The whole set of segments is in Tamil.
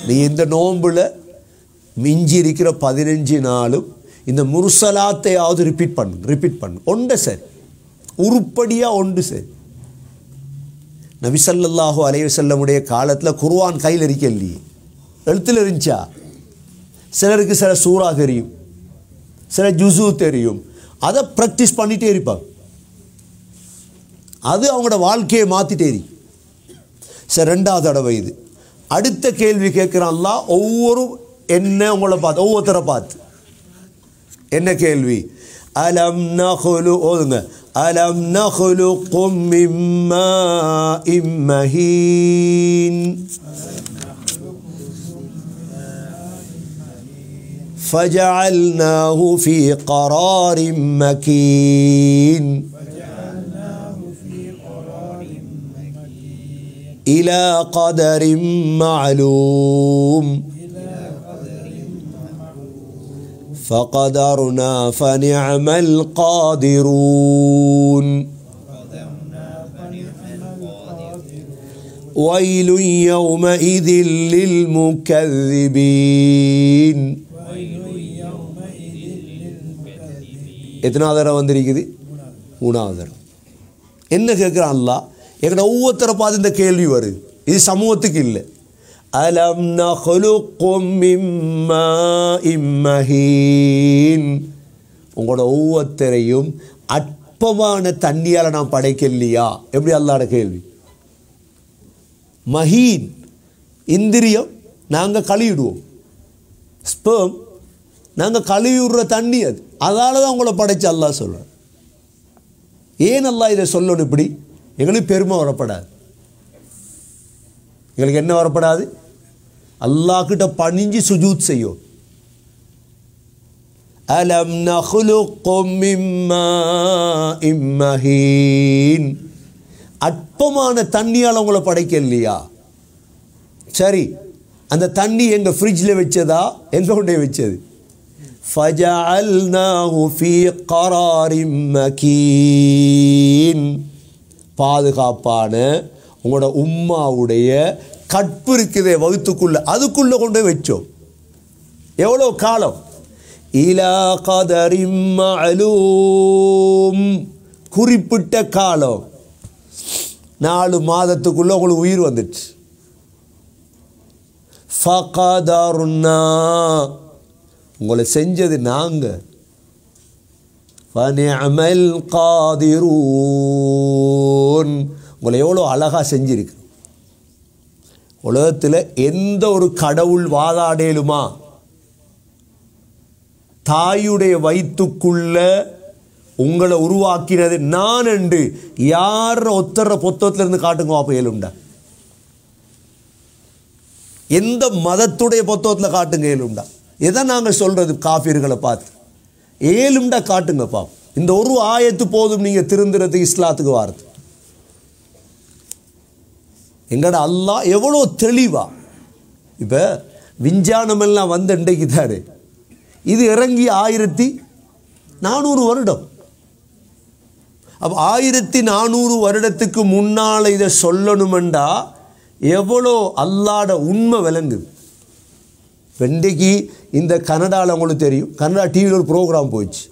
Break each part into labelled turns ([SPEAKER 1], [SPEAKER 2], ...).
[SPEAKER 1] நீ இந்த நோன்புல மிஞ்சி இருக்கிற பதினஞ்சு நாளும் இந்த முருசலாத்தையாவது ரிப்பீட் பண்ணு ரிப்பீட் பண்ணு ஒன்று சரி உருப்படியாக ஒன்று சரி நபிசல்லாஹு அலைவசல்லமுடைய காலத்தில் குர்ஆன் கையில் இருக்க இல்லையே எழுத்தில் இருந்துச்சா சிலருக்கு சில சூறா தெரியும் சில ஜுசு தெரியும் அதை ப்ராக்டிஸ் பண்ணிகிட்டே இருப்பாங்க அது அவங்களோட வாழ்க்கையை மாற்றிட்டே இருக்கு சரி ரெண்டாவது தடவை இது அடுத்த கேள்வி கேட்குறான்ல ஒவ்வொரு என்ன உங்களை பார்த்து ஒவ்வொருத்தரை பார்த்து என்ன கேள்வி அலம் நகுலு ஓதுங்க அலம் நகுலு கும்மிம்மா இம்மஹீன் فجعلناه في قرار مكين إلى قدر معلوم فقدرنا فنعم القادرون ويل يومئذ للمكذبين எத்தனாவது தடவை வந்திருக்குது மூணாவது தடவை என்ன கேட்குறான் அல்லா எங்கட ஒவ்வொருத்தரை பார்த்து இந்த கேள்வி வருது இது சமூகத்துக்கு இல்லை அலம் நஹலுக்கும் மிம்மா இம்மஹீன் உங்களோட ஒவ்வொருத்தரையும் அற்பமான தண்ணியால் நான் படைக்கலையா எப்படி அல்லாட கேள்வி மஹீன் இந்திரியம் நாங்கள் கழுவிடுவோம் ஸ்பேம் நாங்கள் கழுவிடுற தண்ணி அது அதால தான் உங்களை படைச்சு அல்லாஹ் சொல்கிறேன் ஏன் அல்லாஹ் இதை சொல்லணும் இப்படி எங்களுக்கு பெருமை வரப்படாது எங்களுக்கு என்ன வரப்படாது அல்லாஹ்கிட்ட பணிஞ்சு சுஜூத் செய்யும் அலம் நஹ்லுக்கும் மிம்மா இம்மஹீன் அற்பமான தண்ணியால் உங்களை படைக்கலையா சரி அந்த தண்ணி எங்கள் ஃப்ரிட்ஜில் வச்சதா எங்க கொண்டே வச்சது فجعلناه في قرار مكين பாதுகாப்பான உங்களோட உம்மாவுடைய கற்பு இருக்குதே வகுத்துக்குள்ள அதுக்குள்ள கொண்டு போய் வச்சோம் எவ்வளோ காலம் இலா கதரிம் மஅலூம் குறிப்பிட்ட காலம் நாலு மாதத்துக்குள்ள உங்களுக்கு உயிர் வந்துடுச்சு ஃபகதர்னா உங்களை செஞ்சது நாங்கள் ஃபனிஅமல் காதிரூன் உங்களை எவ்வளோ அழகாக செஞ்சிருக்கு உலகத்தில் எந்த ஒரு கடவுள் வாதாடேலுமா தாயுடைய வயிற்றுக்குள்ள உங்களை உருவாக்கினது நான் என்று யார் ஒத்தர பொத்தத்திலிருந்து காட்டுங்க அப்போ ஏழுண்டா எந்த மதத்துடைய பொத்தத்தில் காட்டுங்க ஏழுண்டா எதை நாங்கள் சொல்கிறது காஃபியர்களை பார்த்து ஏழும்டா காட்டுங்க பாப் இந்த ஒரு ஆயத்து போதும் நீங்கள் திருந்துறதுக்கு இஸ்லாத்துக்கு வாரது எங்கட அல்லாஹ் எவ்வளோ தெளிவா இப்போ விஞ்ஞானமெல்லாம் வந்த இன்றைக்கு தாரு இது இறங்கி ஆயிரத்தி நானூறு வருடம் அப்போ ஆயிரத்தி நானூறு வருடத்துக்கு முன்னால் இதை சொல்லணுமெண்டா எவ்வளோ அல்லாட உண்மை விளங்குது இன்றைக்கு இந்த கனடாவில் உங்களுக்கு தெரியும் கனடா டிவியில் ஒரு ப்ரோக்ராம் போயிடுச்சு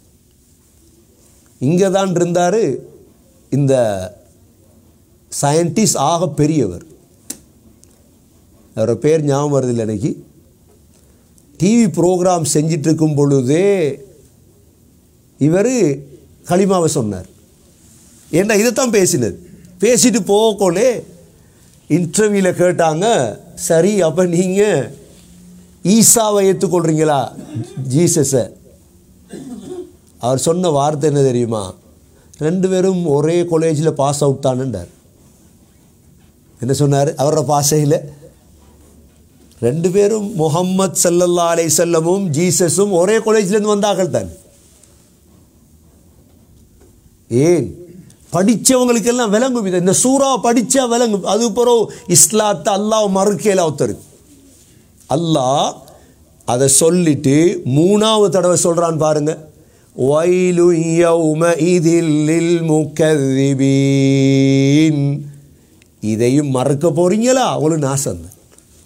[SPEAKER 1] இங்கே தான் இருந்தார் இந்த சயின்டிஸ்ட் ஆக பெரியவர் அவரோட பேர் ஞாபகம் வருதில்லை எனக்கு டிவி ப்ரோக்ராம் செஞ்சிட்டு இருக்கும் பொழுதே இவர் களிமாவை சொன்னார் ஏன்னா இதைத்தான் பேசினது பேசிட்டு போகக்கோலே இன்டர்வியூவில் கேட்டாங்க சரி அப்போ நீங்கள் ஈசாவை ஏற்றுக்கொள்கிறீங்களா ஜீசஸை அவர் சொன்ன வார்த்தை என்ன தெரியுமா ரெண்டு பேரும் ஒரே காலேஜில் பாஸ் அவுட் தானுன்றார் என்ன சொன்னார் அவரோட பாஷையில் ரெண்டு பேரும் முகம்மது சல்லல்லா அலை செல்லமும் ஜீசஸும் ஒரே காலேஜ்லேருந்து வந்தார்கள் தான் ஏன் படித்தவங்களுக்கெல்லாம் விளங்கும் இது இந்த சூறா படித்தா விளங்கும் அது பிறகு இஸ்லாத்தை அல்லாஹ் மறுக்கையில் ஒருத்தருக்கு அல்லாஹ் அதை சொல்லிட்டு மூணாவது தடவை சொல்கிறான் பாருங்க வயலு யௌம இதில் முக்கதிபீன் இதையும் மறக்க போறீங்களா அவங்களுக்கு நாசம் தான்